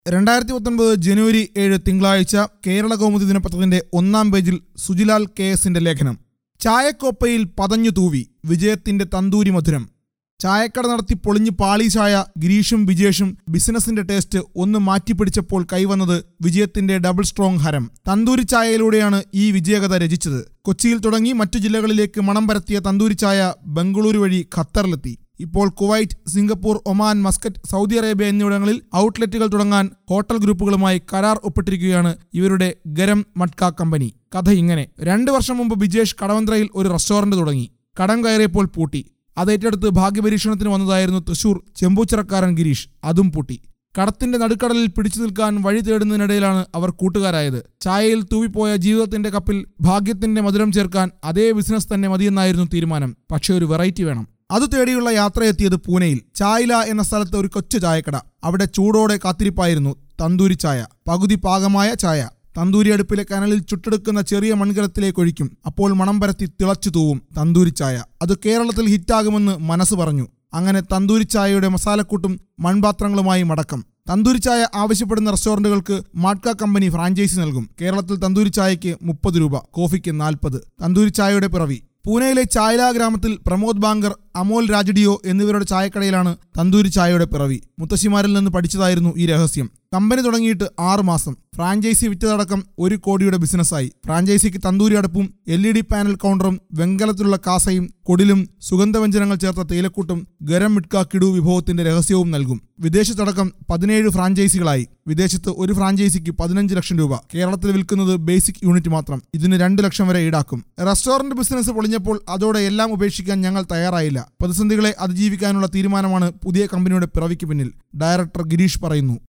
രണ്ടായിരത്തി പത്തൊൻപത് ജനുവരി ഏഴ് തിങ്കളാഴ്ച കേരള കൗമുദി ദിനപത്രത്തിന്റെ ഒന്നാം പേജിൽ സുജിലാൽ കെ എസിന്റെ ലേഖനം ചായക്കോപ്പയിൽ പതഞ്ഞു തൂവി വിജയത്തിന്റെ തന്തൂരി മധുരം ചായക്കട നടത്തി പൊളിഞ്ഞ് പാളീസായ ഗിരീഷും വിജേഷും ബിസിനസിന്റെ ടേസ്റ്റ് ഒന്ന് മാറ്റിപ്പിടിച്ചപ്പോൾ കൈവന്നത് വിജയത്തിന്റെ ഡബിൾ സ്ട്രോങ് ഹരം തന്തൂരി ചായയിലൂടെയാണ് ഈ വിജയകഥ രചിച്ചത് കൊച്ചിയിൽ തുടങ്ങി മറ്റു ജില്ലകളിലേക്ക് മണം പരത്തിയ തന്തൂരി ചായ ബംഗളൂരു വഴി ഖത്തറിലെത്തി ഇപ്പോൾ Kuwait Singapore Oman Muscat Saudi Arabia എന്നിവിടങ്ങളിൽ ഔട്ട്ലെറ്റുകൾ തുടങ്ങാൻ ഹോട്ടൽ ഗ്രൂപ്പുകളുമായി കരാർ ഒപ്പിട്ടിരിക്കുകയാണ് ഇവരുടെ ഗരം മട്ക കമ്പനി കഥ ഇങ്ങനെ രണ്ടു വർഷം മുമ്പ് ബിജേഷ് കടവന്ത്രയിൽ ഒരു റെസ്റ്റോറന്റ് തുടങ്ങി കടം കയറിയപ്പോൾ പൂട്ടി അത് ഏറ്റെടുത്ത് ഭാഗ്യപരീക്ഷണത്തിന് വന്നതായിരുന്നു തൃശൂർ ചെമ്പൂച്ചിറക്കാരൻ ഗിരീഷ് അതും പൂട്ടി കടത്തിന്റെ നടുക്കടലിൽ പിടിച്ചു നിൽക്കാൻ വഴി തേടുന്നതിനിടയിലാണ് അവർ കൂട്ടുകാരായത് ചായയിൽ തൂവിപ്പോയ ജീവിതത്തിന്റെ കപ്പിൽ ഭാഗ്യത്തിന്റെ മധുരം ചേർക്കാൻ അതേ ബിസിനസ് തന്നെ മതിയെന്നായിരുന്നു തീരുമാനം പക്ഷേ ഒരു വെറൈറ്റി വേണം അത് തേടിയുള്ള യാത്രയെത്തിയത് പൂനെയിൽ ചായ്ല എന്ന സ്ഥലത്ത് ഒരു കൊച്ചു ചായക്കട അവിടെ ചൂടോടെ കാത്തിരിപ്പായിരുന്നു തന്തൂരി ചായ പകുതി പാകമായ ചായ തന്തൂരി അടുപ്പിലെ കനലിൽ ചുട്ടെടുക്കുന്ന ചെറിയ മൺകലത്തിലേക്ക് ഒഴിക്കും അപ്പോൾ മണം പരത്തി തിളച്ചു തൂവും തന്തൂരി ചായ അത് കേരളത്തിൽ ഹിറ്റാകുമെന്ന് മനസ്സ് പറഞ്ഞു അങ്ങനെ തന്തൂരി ചായയുടെ മസാലക്കൂട്ടും മൺപാത്രങ്ങളുമായി മടക്കം തന്തൂരി ചായ ആവശ്യപ്പെടുന്ന റെസ്റ്റോറന്റുകൾക്ക് മാട്ക കമ്പനി ഫ്രാഞ്ചൈസി നൽകും കേരളത്തിൽ തന്തൂരി ചായയ്ക്ക് മുപ്പത് രൂപ കോഫിക്ക് നാൽപ്പത് തന്തൂരി ചായയുടെ പിറവി പൂനെയിലെ ചായല ഗ്രാമത്തിൽ പ്രമോദ് ബാങ്കർ അമോൽ രാജഡിയോ എന്നിവരുടെ ചായക്കടയിലാണ് തന്തൂരി ചായയുടെ പിറവി മുത്തശ്ശിമാരിൽ നിന്ന് പഠിച്ചതായിരുന്നു ഈ രഹസ്യം കമ്പനി തുടങ്ങിയിട്ട് ആറ് മാസം ഫ്രാഞ്ചൈസി വിറ്റതടക്കം ഒരു കോടിയുടെ ബിസിനസ്സായി ഫ്രാഞ്ചൈസിക്ക് തന്തൂരി അടുപ്പും എൽ ഇ ഡി പാനൽ കൗണ്ടറും വെങ്കലത്തിലുള്ള കാസയും കൊടിലും സുഗന്ധവ്യഞ്ജനങ്ങൾ ചേർത്ത തേയിലക്കൂട്ടും ഗരം മിട്ക കിടു വിഭവത്തിന്റെ രഹസ്യവും നൽകും വിദേശത്തടക്കം പതിനേഴ് ഫ്രാഞ്ചൈസികളായി വിദേശത്ത് ഒരു ഫ്രാഞ്ചൈസിക്ക് പതിനഞ്ച് ലക്ഷം രൂപ കേരളത്തിൽ വിൽക്കുന്നത് ബേസിക് യൂണിറ്റ് മാത്രം ഇതിന് രണ്ട് ലക്ഷം വരെ ഈടാക്കും റെസ്റ്റോറന്റ് ബിസിനസ് പൊളിഞ്ഞപ്പോൾ അതോടെ എല്ലാം ഉപേക്ഷിക്കാൻ ഞങ്ങൾ തയ്യാറായില്ല പ്രതിസന്ധികളെ അതിജീവിക്കാനുള്ള തീരുമാനമാണ് പുതിയ കമ്പനിയുടെ പിറവിക്ക് പിന്നിൽ ഡയറക്ടർ ഗിരീഷ് പറയുന്നു